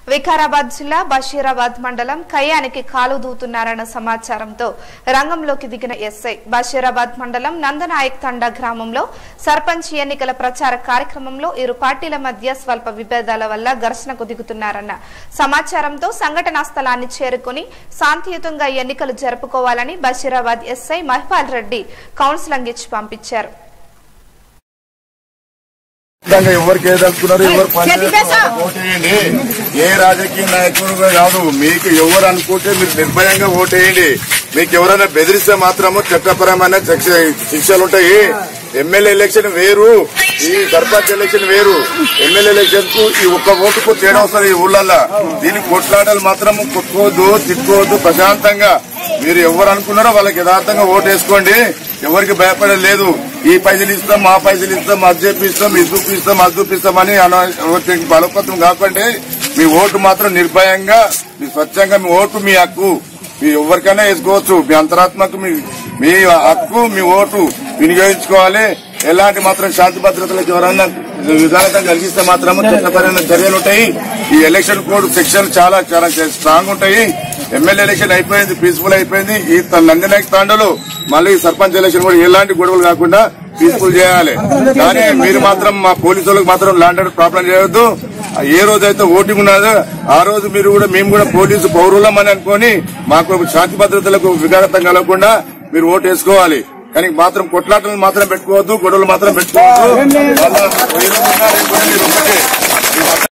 వికారాబాద్ జిల్లా బషీరాబాద్ మండలం కయ్యానికి కాలు దూతున్నారన్న సమాచారంతో రంగంలోకి దిగిన ఎస్ఐ బషీరాబాద్ మండలం నందనాయక్ తండా గ్రామంలో సర్పంచ్ ఎన్నికల ప్రచార కార్యక్రమంలో ఇరు పార్టీల మధ్య స్వల్ప విభేదాల వల్ల ఘర్షణకు దిగుతున్నారన్న సమాచారంతో సంఘటనా స్థలాన్ని చేరుకుని శాంతియుతంగా ఎన్నికలు జరుపుకోవాలని బషీరాబాద్ ఎస్ఐ మహిపాల్ రెడ్డి కౌన్సిలింగ్ ఇచ్చి పంపించారు విధంగా ఎవరికి ఏదనుకున్నారు ఎవరు పని చేస్తున్నారు, ఓటేయండి ఏ రాజకీయ నాయకుడు కాదు మీకు ఎవరు అనుకుంటే మీరు నిర్భయంగా ఓటేయండి మీకు ఎవరైనా బెదిరిస్తే మాత్రము చట్టపరమైన శిక్ష- శిక్షలు ఉంటాయి ఎమ్మెల్యే ఎలక్షన్ వేరు ఈ సర్పంచ్ ఎలక్షన్ వేరు ఎమ్మెల్యే ఎలక్షన్ కు ఈ ఒక్క ఓటుకు తేడా వస్తుంది ఈ ఊళ్ళల్లో దీనికి కొట్లాటలు మాత్రం కొట్టుకోవద్దు తిట్టుకోవద్దు ప్రశాంతంగా మీరు ఎవరు అనుకున్నారో వాళ్ళకి యథార్థంగా ఓటు వేసుకోండి ఎవరికి భయపడలేదు లేదు ఈ పైసలు ఇస్తాం మా పైసలు ఇస్తాం అది చెప్పిస్తాం ఇది చూపిస్తాం అది చూపిస్తామని ఎవరికి బలపత్రం కాకండి మీ ఓటు మాత్రం నిర్భయంగా మీ స్వచ్ఛంగా మీ ఓటు మీ హక్కు మీ ఎవరికైనా వేసుకోవచ్చు మీ అంతరాత్మకు మీ మీ హక్కు మీ ఓటు వినియోగించుకోవాలి ఎలాంటి మాత్రం శాంతి భద్రతలకు ఎవరన్నా విధానంగా కలిగిస్తే మాత్రం చట్టపరమైన చర్యలు ఉంటాయి ఈ ఎలక్షన్ కోడ్ సెక్షన్ చాలా చాలా స్ట్రాంగ్ ఉంటాయి ఎమ్మెల్యే ఎలక్షన్ అయిపోయింది పీస్ఫుల్ అయిపోయింది ఈ నందినాయక్ తాండలో మళ్ళీ సర్పంచ్ ఎలక్షన్ కూడా ఎలాంటి గొడవలు కాకుండా పీస్ఫుల్ చేయాలి కానీ మీరు మాత్రం మా పోలీసు వాళ్ళకి మాత్రం లాంటి ప్రాబ్లం చేయొద్దు ఏ రోజైతే ఓటింగ్ ఉన్నదో ఆ రోజు మీరు కూడా మేము కూడా పోలీసు పౌరులం అని అనుకొని మాకు శాంతి భద్రతలకు విఘాతం కలగకుండా మీరు ఓటు వేసుకోవాలి కానీ మాత్రం కొట్లాటలు మాత్రం పెట్టుకోవద్దు గొడవలు మాత్రం పెట్టుకోవద్దు వాళ్ళ ఏ రోజు ఉన్నా రేపు కూడా మీరు ఒకటే.